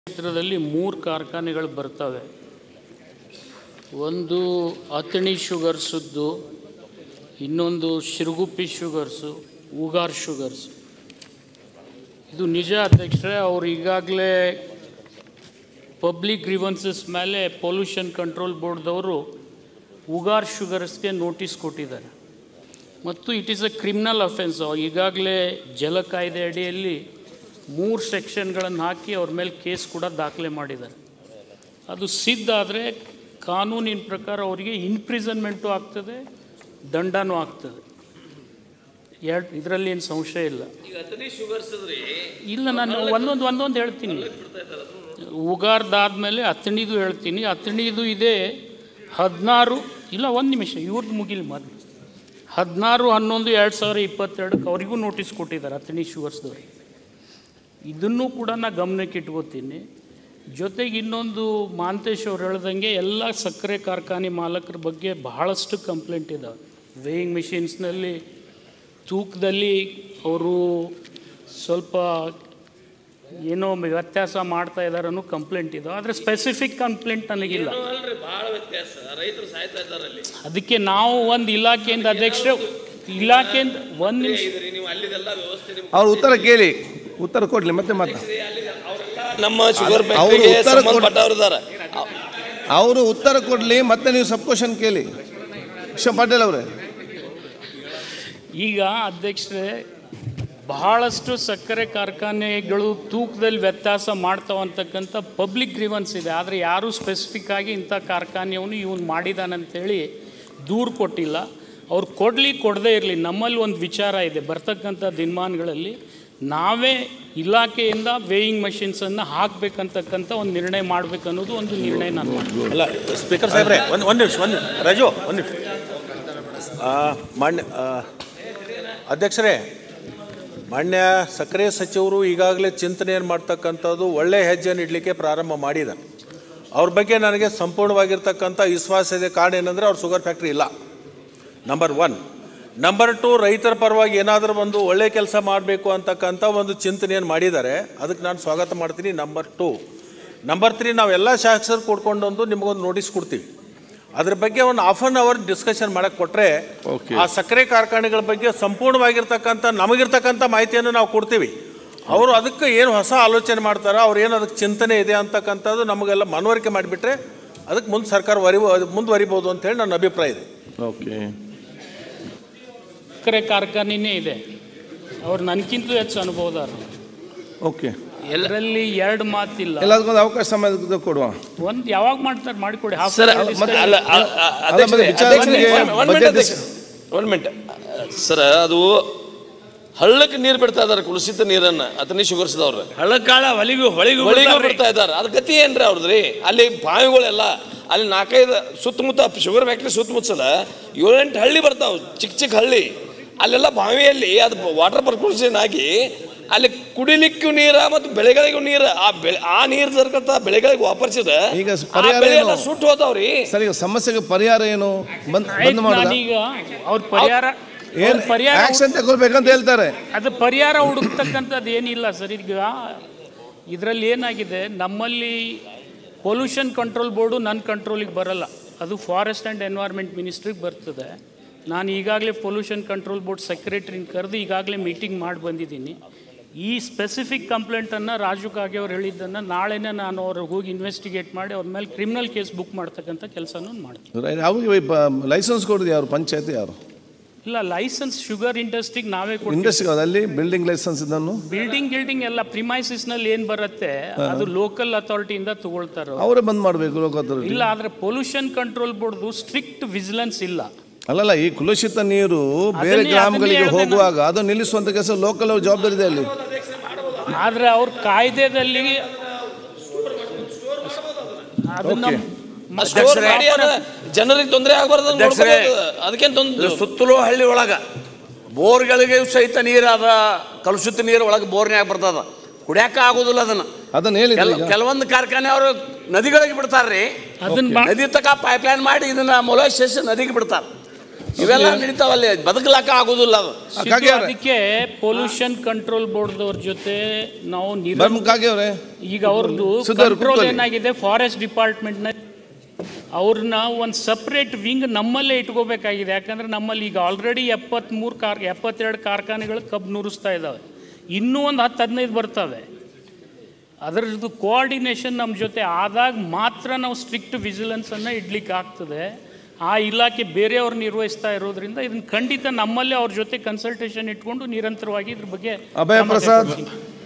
ಕ್ಷೇತ್ರದಲ್ಲಿ ಮೂರು ಕಾರ್ಖಾನೆಗಳು ಬರ್ತವೆ ಒಂದು ಅತಣಿ ಶುಗರ್ಸದ್ದು ಇನ್ನೊಂದು ಶಿರುಗುಪ್ಪಿ ಶುಗರ್ಸು ಉಗಾರ್ ಶುಗರ್ಸ್ ಇದು ನಿಜ ಅಧ್ಯಕ್ಷರೇ ಅವ್ರು ಈಗಾಗಲೇ ಪಬ್ಲಿಕ್ ಗ್ರೀವನ್ಸಸ್ ಮೇಲೆ ಪೊಲ್ಯೂಷನ್ ಕಂಟ್ರೋಲ್ ಬೋರ್ಡ್ದವರು ಉಗಾರ್ ಶುಗರ್ಸ್ಗೆ ನೋಟಿಸ್ ಕೊಟ್ಟಿದ್ದಾರೆ ಮತ್ತು it is a criminal offence ಈಗಾಗಲೇ ಜಲ ಕಾಯ್ದೆ ಅಡಿಯಲ್ಲಿ ಮೂರು ಸೆಕ್ಷನ್ಗಳನ್ನು ಹಾಕಿ ಅವ್ರ ಮೇಲೆ ಕೇಸ್ ಕೂಡ ದಾಖಲೆ ಮಾಡಿದ್ದಾರೆ ಅದು ಸಿದ್ಧ ಆದರೆ ಕಾನೂನಿನ ಪ್ರಕಾರ ಅವರಿಗೆ ಇನ್ಪ್ರಿಸನ್ಮೆಂಟು ಆಗ್ತದೆ ದಂಡನೂ ಆಗ್ತದೆ ಎರಡು ಇದರಲ್ಲಿ ಏನು ಸಂಶಯ ಇಲ್ಲ ಈಗ ಅತನಿ ಶುಗರ್ಸ್ ಅದ್ರಿ ಇಲ್ಲ ನಾನು ಒಂದೊಂದು ಒಂದೊಂದು ಹೇಳ್ತೀನಿ ಉಗಾರ್ದಾದ್ಮೇಲೆ ಅತಣಿದು ಹೇಳ್ತೀನಿ ಅತಣಿದು ಇದೆ ಹದಿನಾರು ಇಲ್ಲ ಒಂದು ನಿಮಿಷ ಇವ್ರದ್ದು ಮುಗಿಲಿ ಮೊದಲು ಹದಿನಾರು ಹನ್ನೊಂದು ಎರಡು ಸಾವಿರ ಇಪ್ಪತ್ತೆರಡಕ್ಕೆ ಅವರಿಗೂ ನೋಟಿಸ್ ಕೊಟ್ಟಿದ್ದಾರೆ ಅತಣಿ ಶುಗರ್ಸ್ದವ್ರಿಗೆ ಇದನ್ನು ಕೂಡ ನಾ ಗಮನಕ್ಕೆ ಇಟ್ಕೋತೀನಿ ಜೊತೆಗೆ ಇನ್ನೊಂದು ಮಾಂತೇಶ್ ಅವ್ರು ಹೇಳ್ದಂಗೆ ಎಲ್ಲ ಸಕ್ಕರೆ ಕಾರ್ಖಾನೆ ಮಾಲಕರ ಬಗ್ಗೆ ಬಹಳಷ್ಟು ಕಂಪ್ಲೇಂಟ್ ಇದ್ದಾವೆ ವೇಯಿಂಗ್ ಮಿಷಿನ್ಸ್ನಲ್ಲಿ ತೂಕದಲ್ಲಿ ಅವರು ಸ್ವಲ್ಪ ಏನೋ ವ್ಯತ್ಯಾಸ ಮಾಡ್ತಾ ಇದ್ದಾರೆ ಅನ್ನೋ ಕಂಪ್ಲೇಂಟ್ ಇದೆ ಆದರೆ ಸ್ಪೆಸಿಫಿಕ್ ಕಂಪ್ಲೇಂಟ್ ನನಗಿಲ್ಲ ಏನೋ ಅಲ್ರಿ ಬಹಳ ವ್ಯತ್ಯಾಸ ರೈತರು ಸಾಯ್ತಾ ಇದ್ದಾರೆ ಅಲ್ಲಿ ಅದಕ್ಕೆ ನಾವು ಒಂದು ಇಲಾಖೆಯಿಂದ ಅಧ್ಯಕ್ಷರು ಇಲಾಖೆಯಿಂದ ಒಂದು ನಿಮಿಷ ಇದ್ರಿ ನೀವು ಅಲ್ಲಿದೆಲ್ಲ ವ್ಯವಸ್ಥೆ ನಿಮ್ಗೆ ಅವ್ರು ಉತ್ತರ ಕೇಳಿ ಉತ್ತರ ಕೊಡ್ಲಿ ಮತ್ತೆ ಮಾತಾ ನಮ್ಮ ಶುಗರ್ ಅವ್ರು ಫ್ಯಾಕ್ಟರಿಗೆ ಉತ್ತರ ಕೊಡ್- ಸಂಬಂಧಪಟ್ಟವ್ರು ಇದ್ದಾರೆ ಅವರು ಉತ್ತರ ಕೊಡ್ಲಿ ಮತ್ತೆ ನೀವು ಸಬ್ ಕ್ವಶನ್ ಕೇಳಿ ವಿಶ್ವ ಪಾಟೀಲ್ ಅವರೇ ಈಗ ಅಧ್ಯಕ್ಷರೇ ಬಹಳಷ್ಟು ಸಕ್ಕರೆ ಕಾರ್ಖಾನೆಗಳು ತೂಕದಲ್ಲಿ ವ್ಯತ್ಯಾಸ ಮಾಡ್ತಾವಂತಕ್ಕಂಥ ಪಬ್ಲಿಕ್ ಗ್ರೀವನ್ಸ್ ಇದೆ ಆದರೆ ಯಾರೂ ಸ್ಪೆಸಿಫಿಕ್ ಆಗಿ ಇಂಥ ಕಾರ್ಖಾನೆಯವನು ಇವನು ಮಾಡಿದಾನಂತೇಳಿ ದೂರು ಕೊಟ್ಟಿಲ್ಲ ಅವ್ರು ಕೊಡಲಿ ಕೊಡದೇ ಇರಲಿ ನಮ್ಮಲ್ಲಿ ಒಂದು ವಿಚಾರ ಇದೆ ಬರ್ತಕ್ಕಂಥ ದಿನಮಾನಗಳಲ್ಲಿ ನಾವೇ ಇಲಾಖೆಯಿಂದ ವೇಯಿಂಗ್ ಮಷಿನ್ಸನ್ನು ಹಾಕಬೇಕಂತಕ್ಕಂಥ ಒಂದು ನಿರ್ಣಯ ಮಾಡಬೇಕನ್ನೋದು ಒಂದು ನಿರ್ಣಯ ನಾನು ಮಾಡ್ತೀನಿ ಅಲ್ಲ ಸ್ಪೀಕರ್ ಸಾಹೇಬ್ರೆ ಒಂದು ಒಂದು ನಿಮಿಷ ಒಂದು ನಿಮಿಷ ರಾಜು ಒಂದು ನಿಮಿಷ ಆ, ಮಾನ್ಯ ಆ, ಅಧ್ಯಕ್ಷರೇ ಮಾನ್ಯ ಸಕ್ಕರೆ ಸಚಿವರು ಈಗಾಗಲೇ ಚಿಂತನೆಯನ್ನು ಮಾಡ್ತಕ್ಕಂಥದ್ದು ಒಳ್ಳೆ ಹೆಜ್ಜೆಯನ್ನು ಇಡಲಿಕ್ಕೆ ಪ್ರಾರಂಭ ಮಾಡಿದ್ದಾರೆ ಅವ್ರ ಬಗ್ಗೆ ನನಗೆ ಸಂಪೂರ್ಣವಾಗಿರ್ತಕ್ಕಂಥ ವಿಶ್ವಾಸ ಇದೆ ಕಾರಣ ಏನಂದರೆ ಅವ್ರ ಶುಗರ್ ಫ್ಯಾಕ್ಟ್ರಿ ಇಲ್ಲ ನಂಬರ್ ಒನ್ ನಂಬರ್ ಟು ರೈತರ ಪರವಾಗಿ ಏನಾದರೂ ಒಂದು ಒಳ್ಳೆ ಕೆಲಸ ಮಾಡಬೇಕು ಅಂತಕ್ಕಂಥ ಒಂದು ಚಿಂತನೆಯನ್ನು ಮಾಡಿದ್ದಾರೆ ಅದಕ್ಕೆ ನಾನು ಸ್ವಾಗತ ಮಾಡ್ತೀನಿ ನಂಬರ್ ಟು ನಂಬರ್ ತ್ರೀ ನಾವೆಲ್ಲ ಶಾಸಕರು ಕೊಡ್ಕೊಂಡೊಂದು ನಿಮಗೊಂದು ನೋಟಿಸ್ ಕೊಡ್ತೀವಿ ಅದ್ರ ಬಗ್ಗೆ ಒಂದು ಹಾಫ್ ಆನ್ ಅವರ್ ಡಿಸ್ಕಷನ್ ಮಾಡಕ್ಕೆ ಕೊಟ್ಟರೆ Okay. ಆ ಸಕ್ಕರೆ ಕಾರ್ಖಾನೆಗಳ ಬಗ್ಗೆ ಸಂಪೂರ್ಣವಾಗಿರ್ತಕ್ಕಂಥ ನಮಗಿರ್ತಕ್ಕಂಥ ಮಾಹಿತಿಯನ್ನು ನಾವು ಕೊಡ್ತೀವಿ ಅವರು ಅದಕ್ಕೆ ಏನು ಹೊಸ ಆಲೋಚನೆ ಮಾಡ್ತಾರೋ ಅವ್ರು ಏನು ಅದಕ್ಕೆ ಚಿಂತನೆ ಇದೆ ಅಂತಕ್ಕಂಥದ್ದು ನಮಗೆಲ್ಲ ಮನವರಿಕೆ ಮಾಡಿಬಿಟ್ರೆ ಅದಕ್ಕೆ ಮುಂದೆ ಸರ್ಕಾರ ವರಿಬೋ ಮುಂದುವರಿಬೋದು ಅಂತೇಳಿ ನನ್ನ ಅಭಿಪ್ರಾಯ ಇದೆ ಓಕೆ ಸಕ್ಕರೆ ಕಾರ್ಖಾನೆನೇ ಇದೆ ಅವ್ರು ನನಗಿಂತಲೂ ಹೆಚ್ಚು ಅನುಭವದಾರ ಓಕೆ ಎಲ್ಲರಲ್ಲಿ ಎರಡು ಮಾತಿಲ್ಲ ಎಲ್ಲದಕ್ಕೊಂದು ಅವಕಾಶ ಸಮಯ ಕೊಡುವ ಒಂದು ಯಾವಾಗ ಮಾಡ್ತಾರೆ ಮಾಡಿಕೊಡಿ ಹಾಫ್ ಸರ್ ಮತ್ತೆ- ಅಲ್ಲ ಅ- ಅ- ಅಲ್ಲ, ಅಧ್ಯಕ್ಷರೇ, ಮತ್ತೆ ವಿಚಾರಗಳಿಗೆ ಅಧ್ಯಕ್ಷರೇ, ಒಂದ್ budget ಮಿನಿಟ್ ಅಧ್ಯಕ್ಷ. ಒಂದ್ ಮಿನಿಟ್ ಸರ್ ಅದು ಹಳ್ಳಕ್ಕೆ ನೀರು ಬಿಡ್ತಾ ಇದಾರೆ ಕುಲಸಿತ ನೀರನ್ನ ಅತನಿ ಶುಗರ್ಸ್ದವ್ರು ಹಳ್ಳಕ್ಕಾಳ ಹೊಲಿಗೂ ಹೊಳಿಗೂ ಹೊಳಿಗೂ ಬಿಡ್ತಾರ್ರಿ. ಬಿಡ್ತಾ ಇದ್ದಾರೆ ಅದ್ ಗತಿ ಏನ್ರಿ ಅವ್ರದ್ರಿ ಅಲ್ಲಿ ಬಾವಿಗಳೆಲ್ಲ ಅಲ್ಲಿ ನಾಲ್ಕೈದು ಸುತ್ತಮುತ್ತ ಶುಗರ್ ಫ್ಯಾಕ್ಟ್ರಿ ಸುತ್ತಮುತ್ತಲ ಏಳೆಂಟು ಹಳ್ಳಿ ಬರ್ತಾವ ಚಿಕ್ಕ ಚಿಕ್ಕ ಹಳ್ಳಿ ಅಲ್ಲೆಲ್ಲ ಬಾವಿಯಲ್ಲಿ ಅದು ವಾಟರ್ ಪರ್ಕೂಷನ್ ಆಗಿ ಅಲ್ಲಿ ಕುಡಿಲಿಕ್ಕೂ ನೀರ ಮತ್ತು ಬೆಳೆಗಳಿಗೂ ನೀರು ಆ ಬೆಳೆ ಆ ನೀರು ಸರ್ಕಂತ ಬೆಳೆಗಳಿಗೆ ವಾಪರ್ಸಿದ ಈಗ ಆ ಪರಿಹಾರ ಬೆಳೆ ಎಲ್ಲ ಏನು? ಸುಟ್ಟು ಹೋತಾವ್ರಿ ಸರ್ ಈಗ ಸಮಸ್ಯೆಗೆ ಪರಿಹಾರ ಏನು ಬಂದ್ ಬಂದ್ ಆಯ್ತು ಮಾಡೋದ ನಾನೀಗ ಅವ್ರ ಪರಿಹಾರ ಏನು ಅವ್ರ್ ಪರಿಹಾರ ಆಕ್ಷನ್ ತಗೊಳ್ಬೇಕಂತ ಹೇಳ್ತಾರೆ ಅದು ಪರಿಹಾರ ಹುಡುಕ್ತಕ್ಕಂಥದ್ದು ಏನಿಲ್ಲ ಸರ್ ಈಗ ಇದರಲ್ಲಿ ಏನಾಗಿದೆ ನಮ್ಮಲ್ಲಿ ಪೊಲ್ಯೂಷನ್ ಕಂಟ್ರೋಲ್ ಬೋರ್ಡು ನನ್ನ ಕಂಟ್ರೋಲಿಗೆ ಬರಲ್ಲ ಅದು ಫಾರೆಸ್ಟ್ ಆ್ಯಂಡ್ ಎನ್ವೈರ್ಮೆಂಟ್ ಮಿನಿಸ್ಟ್ರಿಗೆ ಬರ್ತದೆ ನಾನು ಈಗಾಗಲೇ ಪೊಲ್ಯೂಷನ್ ಕಂಟ್ರೋಲ್ ಬೋರ್ಡ್ ಸೆಕ್ರೆಟ್ರಿನ ಕರೆದು ಈಗಾಗಲೇ ಮೀಟಿಂಗ್ ಮಾಡಿ ಬಂದಿದ್ದೀನಿ ಈ ಸ್ಪೆಸಿಫಿಕ್ ಕಂಪ್ಲೇಂಟನ್ನು ರಾಜು ಕಾಗೆ ಅವ್ರು ಹೇಳಿದ್ದನ್ನು ನಾಳೆನೇ ನಾನು ಅವ್ರಿಗೆ ಹೋಗಿ ಇನ್ವೆಸ್ಟಿಗೇಟ್ ಮಾಡಿ ಅವ್ರ ಮೇಲೆ ಕ್ರಿಮಿನಲ್ ಕೇಸ್ ಬುಕ್ ಮಾಡ್ತಕ್ಕಂಥ ಕೆಲಸನೂ ಮಾಡ್ತೀನಿ ಅವ್ರಿಗೆ ಲೈಸೆನ್ಸ್ ಕೊಡೋದು ಯಾರು ಪಂಚಾಯತ್ ಯಾರು ಇಲ್ಲ ಲೈಸೆನ್ಸ್ ಶುಗರ್ ಇಂಡಸ್ಟ್ರಿಗೆ ನಾವೇ ಕೊಡ್ತೀವಿ ಇಂಡಸ್ಟ್ರಿ ಅಲ್ಲಿ ಬಿಲ್ಡಿಂಗ್ ಲೈಸೆನ್ಸ್ ಇದನ್ನು ಬಿಲ್ಡಿಂಗ್ ಗಿಲ್ಡಿಂಗ್ ಎಲ್ಲ ಪ್ರಿಮೈಸಿಸ್ ನಲ್ಲಿ ಏನ್ ಬರುತ್ತೆ ಅದು ಲೋಕಲ್ ಅಥಾರಿಟಿಯಿಂದ ತಗೊಳ್ತಾರೋ ಅವರೇ ಬಂದ್ ಮಾಡಬೇಕು ಲೋಕಾಯುಕ್ತರು ಇಲ್ಲ ಆದ್ರೆ ಪೊಲ್ಯೂಷನ್ ಕಂಟ್ರೋಲ್ ಬೋರ್ಡ್ದು ಸ್ಟ್ರಿಕ್ಟ್ ವಿಜಿಲೆನ್ಸ್ ಇಲ್ಲ ಅಲ್ಲಲ್ಲ ಈ ಕುಲುಷಿತ ನೀರು ಬೇರೆ ಅದನ್ನೇ- ಗ್ರಾಮಗಳಿಗೆ ಅದನ್ನೇ ಹೇಳ್ದೆ ಹೋಗುವಾಗ ಅದು ನಿಲ್ಲಿಸುವಂತ ಕೆಲಸ ಲೋಕಲ್ ಅವ್ರ ಜವಾಬ್ದಾರಿ ಇದೆ ಅಲ್ಲಿ ಆದ್ರೆ ಅವ್ರ ಕಾಯ್ದೆದಲ್ಲಿ ಅದನ್ನ Okay. ಮ- ಸ್ಟೋರ್ ಮಾಡಿ ಅದ ಜನರಿಗೆ ತೊಂದರೆ ಆಗಬಾರ್ದು ಅಧ್ಯಕ್ಷರೇ, ಅದಕ್ಕೇನು ಇದು ತೊಂದರೆ ಸುತ್ತಲೂ ಹಳ್ಳಿ ಒಳಗ ಬೋರ್ಗಳಿಗೆ ಸಹಿತ ನೀರು ಅದ ಕಲುಷಿತ ನೀರು ಒಳಗೆ ಬೋರ್ನ್ಯಾಗ ಬರ್ತದ ಕುಡಿಯಾಕ ಆಗೋದಿಲ್ಲ ಅದನ್ನ ಅದನ್ನ ಹೇಳಿದ್ರೆ ಕೆಲ ಈಗ ಕೆಲವೊಂದು ಕಾರ್ಖಾನೆ ಅವರು ನದಿಗಳಿಗೆ ಬಿಡ್ತಾರ್ರಿ ಅದನ್ನ ಬಾ- ನದಿ ತಕ ಪೈಪ್ಲೈನ್ ಮಾಡಿ ಇದನ್ನ ಮೊಲಾಸಸ್ ನದಿಗೆ ಬಿಡ್ತಾರೆ ಇವೆಲ್ಲ ನಡೀತಾವಲ್ಲಿ ಬದುಕಲಾಕ ಆಗುದಿಲ್ಲ ಅದು ಸಿದ್ದು, ಕಾಗೆ ಅವ್ರೆ. ಅದಕ್ಕೆ ಪೊಲ್ಯೂಷನ್ ಕಂಟ್ರೋಲ್ ಬೋರ್ಡ್ದವ್ರ ಜೊತೆ ನಾವು ನಿರ- ಬರ್ಮ್ ಕಾಗೆ ಅವರೇ ಈಗ ಅವ್ರದ್ದು ಸುಧಾ ಅವ್ರು ಕಂಟ್ರೋಲ್ ಕೂತ್ಕೊಳ್ಳಿ. ಏನಾಗಿದೆ ಫಾರೆಸ್ಟ್ ಡಿಪಾರ್ಟ್ಮೆಂಟ್ನ ಅವ್ರನ್ನ ಒಂದು ಸಪ್ರೇಟ್ ವಿಂಗ್ ನಮ್ಮಲ್ಲೇ ಇಟ್ಕೋಬೇಕಾಗಿದೆ ಯಾಕಂದ್ರೆ ನಮ್ಮಲ್ಲಿ ಈಗ ಆಲ್ರೆಡಿ ಎಪ್ಪತ್ತ್ಮೂರು ಕಾರ್ ಎಪ್ಪತ್ತೆರಡು ಕಾರ್ಖಾನೆಗಳು ಕಬ್ಬು ನುರಿಸ್ತಾ ಇದ್ದಾವೆ ಇನ್ನೂ ಒಂದು ಹತ್ತು ಹದಿನೈದು ಬರ್ತವೆ ಅದರದ್ದು ಕೋಆರ್ಡಿನೇಷನ್ ನಮ್ಮ ಜೊತೆ ಆದಾಗ ಮಾತ್ರ ನಾವು ಸ್ಟ್ರಿಕ್ಟ್ ವಿಜಿಲೆನ್ಸನ್ನು ಇಡ್ಲಿಕ್ಕೆ ಆಗ್ತದೆ ಆ ಇಲಾಖೆ ಬೇರೆಯವ್ರು ನಿರ್ವಹಿಸ್ತಾ ಇರೋದ್ರಿಂದ ಇದನ್ನ ಖಂಡಿತ ನಮ್ಮಲ್ಲೇ ಅವ್ರ ಜೊತೆ ಕನ್ಸಲ್ಟೇಷನ್ ಇಟ್ಕೊಂಡು ನಿರಂತರವಾಗಿ ಇದ್ರ ಬಗ್ಗೆ ಅಭಯ ಕ್ರಮ ಪ್ರಸಾದ್. ಕೈಗೊಳ್ತೀವಿ.